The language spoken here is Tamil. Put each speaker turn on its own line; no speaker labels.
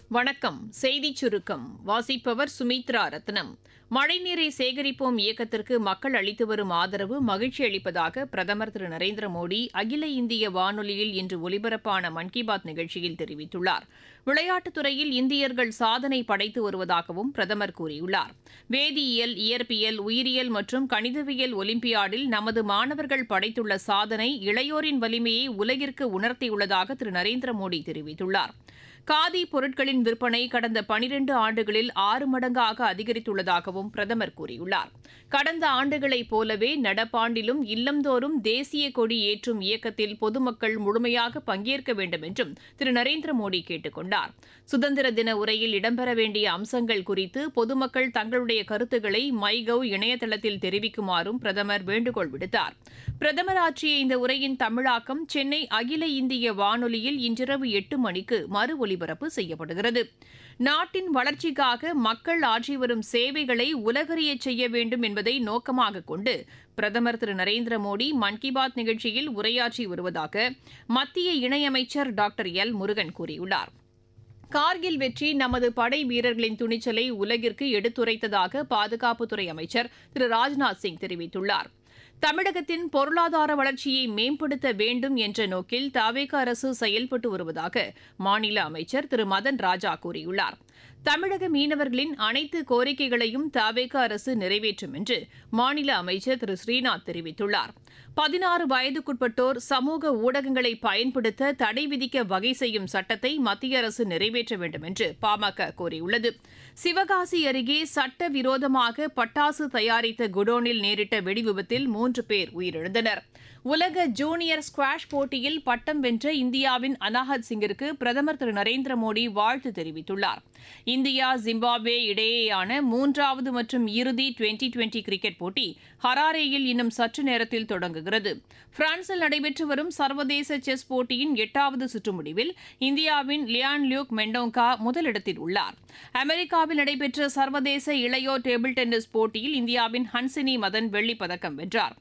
வணக்கம் செய்திச் சுருக்கம் வாசிப்பவர் சுமித்ரா ரத்னம் மழைநீரை சேகரிப்போம் இயக்கத்திற்கு மக்கள் அளித்து வரும் ஆதரவு மகிழ்ச்சி அளிப்பதாக பிரதமர் திரு நரேந்திர மோடி அகில இந்திய வானொலியில் இன்று ஒலிபரப்பான மன் கி பாத் நிகழ்ச்சியில் தெரிவித்துள்ளார் விளையாட்டுத் துறையில் இந்தியர்கள் சாதனை படைத்து வருவதாகவும் பிரதமர் கூறியுள்ளார் வேதியியல் இயற்பியல் உயிரியல் மற்றும் கணிதவியல் ஒலிம்பியாடில் நமது மாணவர்கள் படைத்துள்ள சாதனை இளையோரின் வலிமையை உலகிற்கு உணர்த்தியுள்ளதாக திரு நரேந்திர மோடி தெரிவித்துள்ளார் காதி பொருட்களின் விற்பனை கடந்த பனிரண்டு ஆண்டுகளில் ஆறு மடங்காக அதிகரித்துள்ளதாகவும் பிரதமர் கூறியுள்ளார் கடந்த ஆண்டுகளைப் போலவே நடப்பாண்டிலும் இல்லந்தோறும் தேசிய கொடி ஏற்றும் இயக்கத்தில் பொதுமக்கள் முழுமையாக பங்கேற்க வேண்டும் என்றும் திரு நரேந்திர மோடி கேட்டுக் கொண்டார் சுதந்திர தின உரையில் இடம்பெற வேண்டிய அம்சங்கள் குறித்து பொதுமக்கள் தங்களுடைய கருத்துக்களை மைகவ் இணையதளத்தில் தெரிவிக்குமாறும் பிரதமர் வேண்டுகோள் விடுத்தார் பிரதமர் ஆற்றிய இந்த உரையின் தமிழாக்கம் சென்னை அகில இந்திய வானொலியில் இன்றிரவு எட்டு மணிக்கு மறு ஒலிபரப்பு செய்யப்படுகிறது நாட்டின் வளர்ச்சிக்காக மக்கள் ஆற்றி வரும் சேவைகளை உலகறியச் செய்ய வேண்டும் என்பதை நோக்கமாக கொண்டு பிரதமர் திரு நரேந்திர மோடி மன் கி பாத் நிகழ்ச்சியில் உரையாற்றி வருவதாக மத்திய இணையமைச்சர் டாக்டர் எல் முருகன் கூறியுள்ளார் கார்கில் வெற்றி நமது படை வீரர்களின் துணிச்சலை உலகிற்கு எடுத்துரைத்ததாக பாதுகாப்புத்துறை அமைச்சர் திரு ராஜ்நாத் சிங் தெரிவித்துள்ளார் தமிழகத்தின் பொருளாதார வளர்ச்சியை மேம்படுத்த வேண்டும் என்ற நோக்கில் தாவேக அரசு செயல்பட்டு வருவதாக மாநில அமைச்சர் திரு மதன் ராஜா கூறியுள்ளார் தமிழக மீனவர்களின் அனைத்து கோரிக்கைகளையும் தாவேக அரசு நிறைவேற்றும் என்று மாநில அமைச்சர் திரு ஸ்ரீநாத் தெரிவித்துள்ளார் பதினாறு வயதுக்குட்பட்டோர் சமூக ஊடகங்களை பயன்படுத்த தடை விதிக்க வகை செய்யும் சட்டத்தை மத்திய அரசு நிறைவேற்ற வேண்டும் என்று பாமக கோரியுள்ளது சிவகாசி அருகே சட்டவிரோதமாக பட்டாசு தயாரித்த குடோனில் நேரிட்ட வெடிவிபத்தில் மூன்று பேர் உயிரிழந்தனர் உலக ஜூனியர் ஸ்குவாஷ் போட்டியில் பட்டம் வென்ற இந்தியாவின் அனாஹத் சிங்கிற்கு பிரதமர் திரு நரேந்திர மோடி வாழ்த்து தெரிவித்துள்ளார் இந்தியா ஜிம்பாப்வே இடையேயான மூன்றாவது மற்றும் இறுதி டுவெண்டி டுவெண்டி கிரிக்கெட் போட்டி ஹராரேயில் இன்னும் சற்று நேரத்தில் தொடங்குகிறது பிரான்சில் நடைபெற்று வரும் சர்வதேச செஸ் போட்டியின் எட்டாவது சுற்று முடிவில் இந்தியாவின் லியான் லியூக் மெண்டோங்கா முதலிடத்தில் உள்ளார் அமெரிக்காவில் நடைபெற்ற சர்வதேச இளையோர் டேபிள் டென்னிஸ் போட்டியில் இந்தியாவின் ஹன்சினி மதன் வெள்ளிப் பதக்கம் வென்றார்